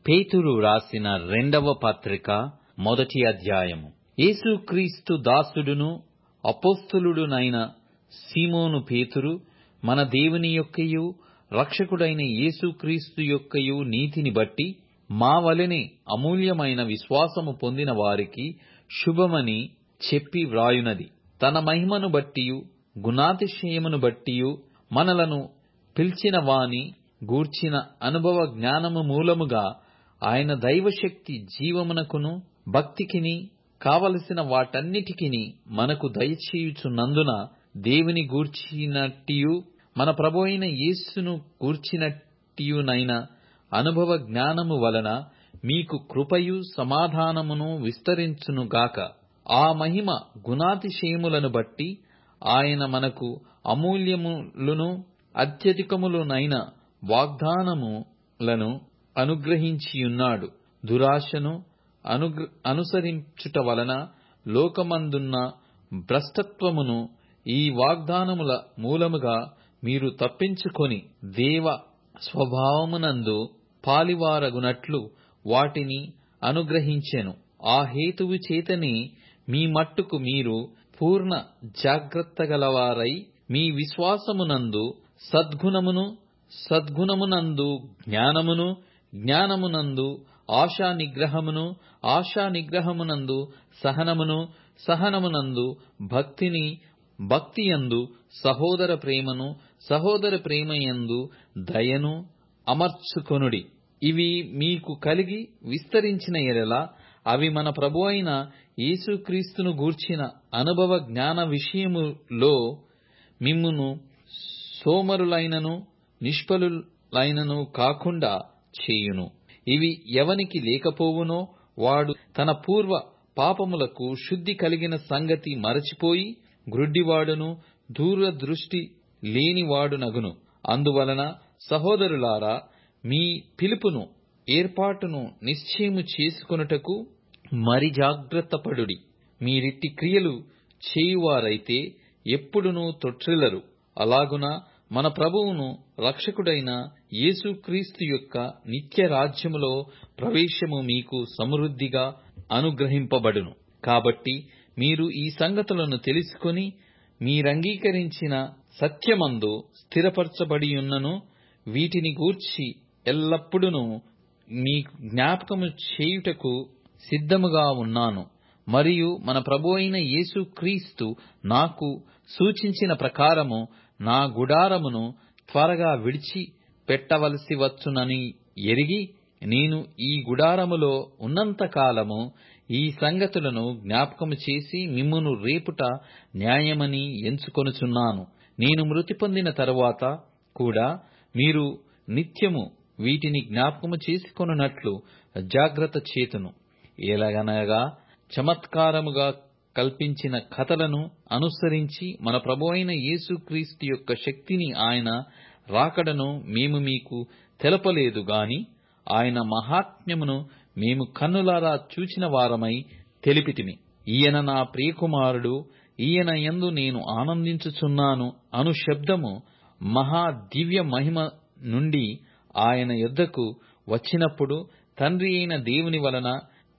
పేతురు రాసిన రెండవ పత్రిక మొదటి అధ్యాయము యేసుక్రీస్తు దాసుడును అపోస్తలుడునైన సీమోను పేతురు మన దేవుని యొక్కయు రక్షకుడైన యేసుక్రీస్తు యొక్కయు నీతిని బట్టి మా వలెనే అమూల్యమైన విశ్వాసము పొందిన వారికి శుభమని చెప్పి వ్రాయునది తన మహిమను బట్టియు గుణాతిశయమును బట్టియు మనలను పిలిచిన వాని గూర్చిన అనుభవ జ్ఞానము మూలముగా ఆయన దైవశక్తి జీవమునకును భక్తికిని కావలసిన వాటన్నిటికిని మనకు దయచేయుచున్నందున దేవుని గూర్చినట్టియు మన ప్రభువైన యేసును గూర్చినట్టియునైన అనుభవ జ్ఞానము వలన మీకు కృపయు సమాధానమును విస్తరించునుగాక ఆ మహిమ గుణాతిశయములను బట్టి ఆయన మనకు అమూల్యములను అత్యధికములునైన వాగ్దానములను అనుగ్రహించియున్నాడు దురాశను అనుసరించుట వలన లోకమందున్న భ్రష్టత్వమును ఈ వాగ్దానముల మూలముగా మీరు తప్పించుకొని దేవ స్వభావమునందు పాలివారగునట్లు వాటిని అనుగ్రహించెను ఆ హేతువు చేతనే మీ మట్టుకు మీరు పూర్ణ జాగ్రత్తగలవారై మీ విశ్వాసమునందు సద్గుణమును సద్గుణమునందు జ్ఞానమును జ్ఞానమునందు ఆశా నిగ్రహమును ఆశా నిగ్రహమునందు సహనమును సహనమునందు భక్తిని భక్తియందు సహోదర ప్రేమను సహోదర ప్రేమయందు దయను అమర్చుకొనుడి ఇవి మీకు కలిగి విస్తరించిన ఎడల అవి మన ప్రభు అయిన యేసుక్రీస్తును గూర్చిన అనుభవ జ్ఞాన విషయములో మిమ్మును సోమరులైనను నిష్ఫలులైనను కాకుండా చేయును ఇవి ఎవనికి లేకపోవునో వాడు తన పూర్వ పాపములకు శుద్ధి కలిగిన సంగతి మరచిపోయి గ్రుడ్డివాడును దూరదృష్టి లేనివాడునగును అందువలన సహోదరులారా మీ పిలుపును ఏర్పాటును నిశ్చయము చేసుకొనుటకు మరి జాగ్రత్తపడుడి మీరిట్టి క్రియలు చేయువారైతే ఎప్పుడునూ తొట్టిల్లరు అలాగున మన ప్రభువును రక్షకుడైన యేసుక్రీస్తు యొక్క నిత్య రాజ్యములో ప్రవేశము మీకు సమృద్ధిగా అనుగ్రహింపబడును కాబట్టి మీరు ఈ సంగతులను తెలుసుకొని మీరంగీకరించిన సత్యమందు స్థిరపరచబడియున్నను వీటిని గూర్చి ఎల్లప్పుడూ మీకు జ్ఞాపకము చేయుటకు సిద్ధముగా ఉన్నాను మరియు మన ప్రభు అయిన యేసుక్రీస్తు నాకు సూచించిన ప్రకారము నా గుడారమును త్వరగా విడిచి పెట్టవలసి వచ్చునని ఎరిగి నేను ఈ గుడారములో ఉన్నంతకాలము ఈ సంగతులను జ్ఞాపకము చేసి మిమ్మును రేపుట న్యాయమని ఎంచుకొనుచున్నాను నేను మృతి పొందిన తరువాత కూడా మీరు నిత్యము వీటిని జ్ఞాపకము చేసుకొనున్నట్లు జాగ్రత్త చేతును ఎలాగనగా చమత్కారముగా కల్పించిన కథలను అనుసరించి మన ప్రభు అయిన యేసుక్రీస్తు యొక్క శక్తిని ఆయన రాకడను మేము మీకు తెలపలేదు గాని ఆయన మహాత్మ్యమును మేము కన్నులారా చూచిన వారమై తెలిపితిమి ఈయన నా ప్రియకుమారుడు ఈయన యందు నేను ఆనందించుచున్నాను అను శబ్దము మహా దివ్య మహిమ నుండి ఆయన యొద్దకు వచ్చినప్పుడు తండ్రి అయిన దేవుని వలన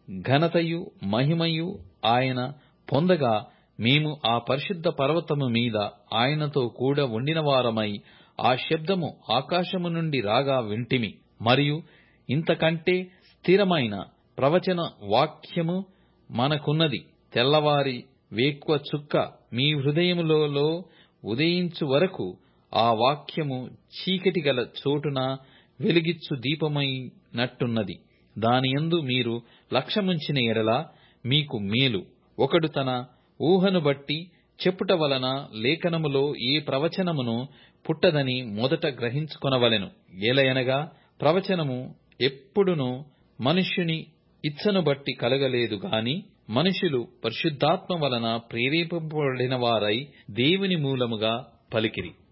ఘనతయు మహిమయు ఆయన పొందగా మేము ఆ పరిశుద్ధ పర్వతము మీద ఆయనతో కూడా ఉండిన వారమై ఆ శబ్దము ఆకాశము నుండి రాగా వింటిమి మరియు ఇంతకంటే స్థిరమైన ప్రవచన వాక్యము మనకున్నది తెల్లవారి వేక్కువ చుక్క మీ హృదయములలో ఉదయించు వరకు ఆ వాక్యము చీకటి గల చోటున వెలిగిచ్చు దీపమైనట్టున్నది దానియందు మీరు లక్ష్యముంచిన ఎడల మీకు మేలు ఒకడు తన ఊహను బట్టి చెప్పుట వలన లేఖనములో ఏ ప్రవచనమును పుట్టదని మొదట గ్రహించుకొనవలెను ఏలయనగా ప్రవచనము ఎప్పుడునూ మనుష్యుని ఇచ్చను బట్టి కలగలేదు గాని మనుషులు పరిశుద్ధాత్మ వలన ప్రేరేపింపబడిన వారై దేవుని మూలముగా పలికిరి